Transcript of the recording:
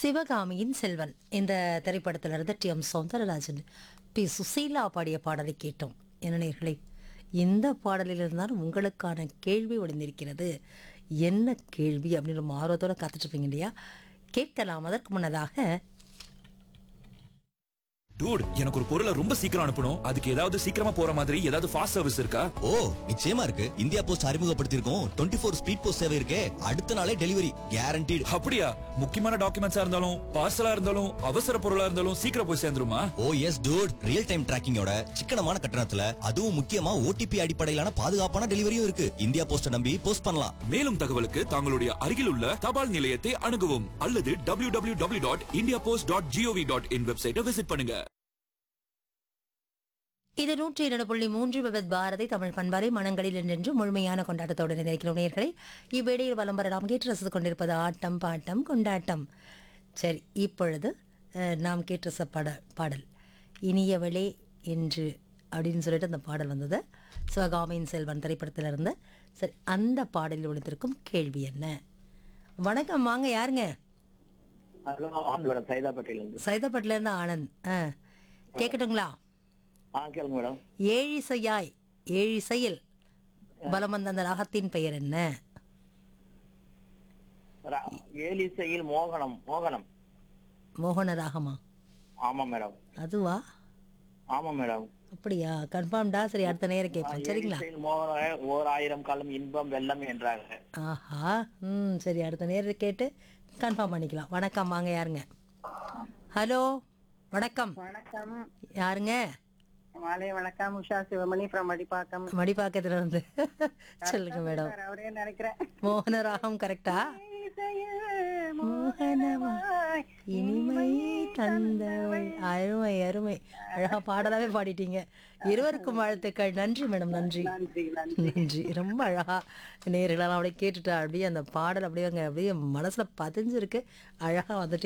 சிவகாமியின் செல்வன் இந்த திரைப்படத்திலிருந்து T M Soundararajan P Susheela பாடிய பாடலை கேட்டோம் என்ன நேயர்களே இந்த பாடலிலிருந்தான் உங்களுக்கான கேள்வி ஒளிந்திருக்கிறது என்ன கேள்வி அப்படின்னு ரொம்ப ஆர்வத்தோட காத்துட்டு இருப்பீங்க இல்லையா கேட்கலாம் அதற்கு முன்னதாக டூட் எனக்கு ஒரு பொருளை ரொம்ப சீக்கிரம் அனுப்பணும் அதுக்கு ஏதாவது சீக்கிரமா போற மாதிரி ஏதாவது ஃபாஸ்ட் சர்வீஸ் இருக்கா ஓ நிச்சயமா இருக்கு இந்தியா போஸ்ட் அறிமுகப்படுத்தியிருக்கோம் டுவெண்ட்டி ஃபோர் ஸ்பீட் போஸ்ட் சேவை இருக்கே அடுத்த நாளே டெலிவரி கேரண்டீடு அப்படியா முக்கியமான டாக்குமெண்ட்ஸா இருந்தாலும் பார்சலா இருந்தாலும் அவசர பொருளா இருந்தாலும் சீக்கிரம் போய் சேர்ந்துருமா oh yes dude real time டிராக்கிங்கோட சிக்கனமான கட்டணத்துல அதுவும் முக்கியமா ஓடிபி அடிப்படையிலான பாதுகாப்பான டெலிவரியும் இருக்கு இந்தியா போஸ்ட நம்பி போஸ்ட் பண்ணலாம் மேலும் தகவலுக்கு தங்களுடைய அருகில் உள்ள தபால் நிலையத்தை அணுகவும் அல்லது W W W dot India post dot G O V dot in வெப்சைட்டை விசிட் பண்ணுங்க இது நூற்றி இரண்டு புள்ளி மூன்று விபத் பாரதி தமிழ் பண்பாறை மனங்களில் நின்று முழுமையான கொண்டாட்டத்தோடு நினைக்கிறோம் நேர்களை இவ்வேளையில் வலம் வரலாம் கேட்டு ரசித்துக் கொண்டிருப்பது ஆட்டம் பாட்டம் கொண்டாட்டம் சரி இப்பொழுது அஹ், நாம் கேட்டு ரச பாட பாடல் இனியவளே என்று அப்படின்னு சொல்லிட்டு அந்த பாடல் வந்தது சிவகாமியின் செல்வன் திரைப்படத்திலிருந்து சரி அந்த பாடலில் ஒழித்திருக்கும் கேள்வி என்ன வணக்கம் வாங்க யாருங்க ஹலோ ஆன் மேடம் சைதாப்பேட்டையில இருந்து சைதாப்பட்டில இருந்து ஆனந்த் ஆ கேட்கட்டுங்களா ஆ கேளுங்க மேடம் ஏழிசையாய் ஏழிசையில் பலம் வந்த அந்த ராகத்தின் பெயர் என்ன ரா- ஏலிசையில் மோகனம் மோகனம் மோகன ராகமா ஆமா மேடம் அதுவா ஆமா மேடம் அப்படியா கன்ஃபார்ம்டா சரி அடுத்த நேரம் கேட்போம் சரிங்களா ஏலிசையில் மோகனம் ஓர் ஆயிரம் காலம் இன்பம் வெள்ளம் என்றாங்க ஆஹா ம் சரி அடுத்த நேரம் கேட்டு கன்ஃபார்ம் பண்ணிக்கலாம் வணக்கம் வாங்க யாருங்க ஹலோ வணக்கம் வணக்கம் யாருங்க மாலை வணக்கம் உஷா சிவமணி ஃப்ரம் மடிப்பாக்கம் மடிப்பாக்கத்துல இருந்து சொல்லுங்க மேடம் சார், அவரே நினைக்கிறேன் மோகன ராகம் கரெக்டா மோகனமாய் இனிமை தந்தவள் அருமை அருமை அழகா பாடலாவே பாடிட்டீங்க இருவருக்கும் வாழ்த்துக்கள் நன்றி மேடம் நன்றி நன்றி நன்றி நன்றி ரொம்ப அழகா நேர்களெல்லாம் அப்படியே கேட்டுட்டா அப்படியே அந்த பாடல் அப்படியே அங்க அப்படியே மனசுல பதிஞ்சிருக்கு அழகா வந்துட்டு